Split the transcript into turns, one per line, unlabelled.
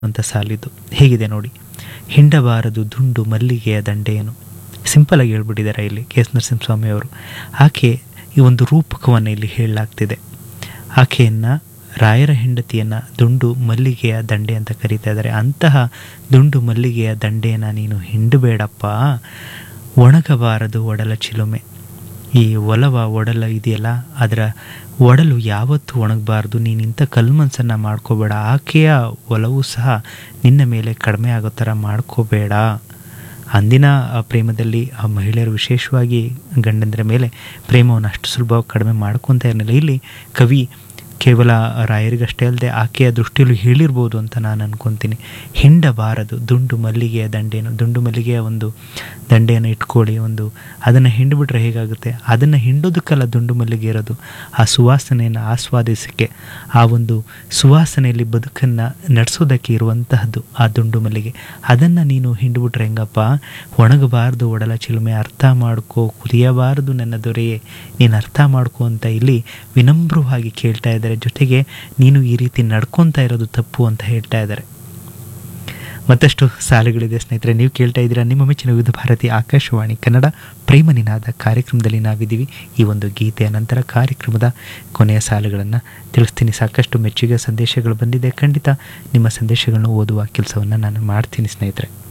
ಅಂತ ಸಾಲಿದ್ದು ಹೇಗಿದೆ ನೋಡಿ ಹಿಂಡಬಾರದು ದುಂಡು ಮಲ್ಲಿಗೆಯ ದಂಡೆಯನು ಸಿಂಪಲ್ ಆಗಿ ಹೇಳ್ಬಿಟ್ಟಿದ್ದಾರೆ ಇಲ್ಲಿ ಕೆ ಎಸ್ ನರಸಿಂಹಸ್ವಾಮಿ ಅವರು ಆಕೆ ಈ ಒಂದು ರೂಪಕವನ್ನು ಇಲ್ಲಿ ಹೇಳಲಾಗ್ತಿದೆ ಆಕೆಯನ್ನು ರಾಯರ ಹೆಂಡತಿಯನ್ನು ದುಂಡು ಮಲ್ಲಿಗೆಯ ದಂಡೆ ಅಂತ ಕರೀತಾ ಇದ್ದಾರೆ ಅಂತಹ ದುಂಡು ಮಲ್ಲಿಗೆಯ ದಂಡೆಯನ್ನು ನೀನು ಹಿಂಡಬೇಡಪ್ಪ ಒಣಗಬಾರದು ಒಡಲ ಚಿಲುಮೆ ಈ ಒಲವ ಒಡಲ ಇದೆಯಲ್ಲ ಅದರ ಒಡಲು ಯಾವತ್ತೂ ಒಣಗಬಾರ್ದು ನೀನು ಇಂಥ ಕಲ್ಮನ್ಸನ್ನು ಮಾಡ್ಕೋಬೇಡ ಆಕೆಯ ಒಲವು ಸಹ ನಿನ್ನ ಮೇಲೆ ಕಡಿಮೆ ಆಗೋ ಥರ ಮಾಡ್ಕೋಬೇಡ ಅಂದಿನ ಆ ಪ್ರೇಮದಲ್ಲಿ ಆ ಮಹಿಳೆಯರು ವಿಶೇಷವಾಗಿ ಗಂಡಂದರ ಮೇಲೆ ಪ್ರೇಮವನ್ನು ಅಷ್ಟು ಸುಲಭವಾಗಿ ಕಡಿಮೆ ಮಾಡ್ಕೊತಾ ಇರಲಿಲ್ಲ ಇಲ್ಲಿ ಕವಿ ಕೇವಲ ರಾಯರಿಗಷ್ಟೇ ಅಲ್ಲದೆ ಆಕೆಯ ದೃಷ್ಟಿಯಲ್ಲೂ ಹೇಳಿರ್ಬೋದು ಅಂತ ನಾನು ಅನ್ಕೊತೀನಿ ಹಿಂಡಬಾರದು ದುಂಡು ಮಲ್ಲಿಗೆಯ ದಂಡೆಯನ್ನು ದುಂಡು ಮಲ್ಲಿಗೆಯ ಒಂದು ದಂಡೆಯನ್ನು ಇಟ್ಕೊಳ್ಳಿ ಒಂದು ಅದನ್ನು ಹಿಂಡ್ಬಿಟ್ರೆ ಹೇಗಾಗುತ್ತೆ ಅದನ್ನು ಹಿಂಡೋದಕ್ಕಲ್ಲ ದುಂಡು ಮಲ್ಲಿಗೆ ಇರೋದು ಆ ಸುವಾಸನೆಯನ್ನು ಆಸ್ವಾದಿಸೋಕ್ಕೆ ಆ ಒಂದು ಸುವಾಸನೆಯಲ್ಲಿ ಬದುಕನ್ನು ನಡೆಸೋದಕ್ಕೆ ಇರುವಂತಹದ್ದು ಆ ದುಂಡು ಮಲ್ಲಿಗೆ ಅದನ್ನು ನೀನು ಹಿಂಡ್ಬಿಟ್ರೆ ಹೆಂಗಪ್ಪ ಒಣಗಬಾರ್ದು ಒಡಲ ಚಿಲುಮೆ ಅರ್ಥ ಮಾಡ್ಕೋ ಕುದಿಯಬಾರದು ನನ್ನ ದೊರೆಯೇ ನೀನು ಅರ್ಥ ಮಾಡ್ಕೋ ಅಂತ ಇಲ್ಲಿ ವಿನಮ್ರವಾಗಿ ಕೇಳ್ತಾ ಇದ್ದಾರೆ ಜೊತೆಗೆ ನೀನು ಈ ರೀತಿ ನಡ್ಕೊತಾ ಇರೋದು ತಪ್ಪು ಅಂತ ಹೇಳ್ತಾ ಇದ್ದಾರೆ ಮತ್ತಷ್ಟು ಸಾಲುಗಳಿದೆ ಸ್ನೇಹಿತರೆ ನೀವು ಕೇಳ್ತಾ ಇದ್ದೀರಾ ನಿಮ್ಮ ಮೆಚ್ಚಿನ ವಿವಿಧ ಭಾರತಿ ಆಕಾಶವಾಣಿ ಕನ್ನಡ ಪ್ರೇಮ ನಿನಾದ ಕಾರ್ಯಕ್ರಮದಲ್ಲಿ ನಾವಿದ್ದೀವಿ ಈ ಒಂದು ಗೀತೆಯ ನಂತರ ಕಾರ್ಯಕ್ರಮದ ಕೊನೆಯ ಸಾಲುಗಳನ್ನು ತಿಳಿಸ್ತೀನಿ ಸಾಕಷ್ಟು ಮೆಚ್ಚುಗೆ ಸಂದೇಶಗಳು ಬಂದಿದೆ ಖಂಡಿತ ನಿಮ್ಮ ಸಂದೇಶಗಳನ್ನು ಓದುವ ಕೆಲಸವನ್ನು ನಾನು ಮಾಡ್ತೀನಿ ಸ್ನೇಹಿತರೆ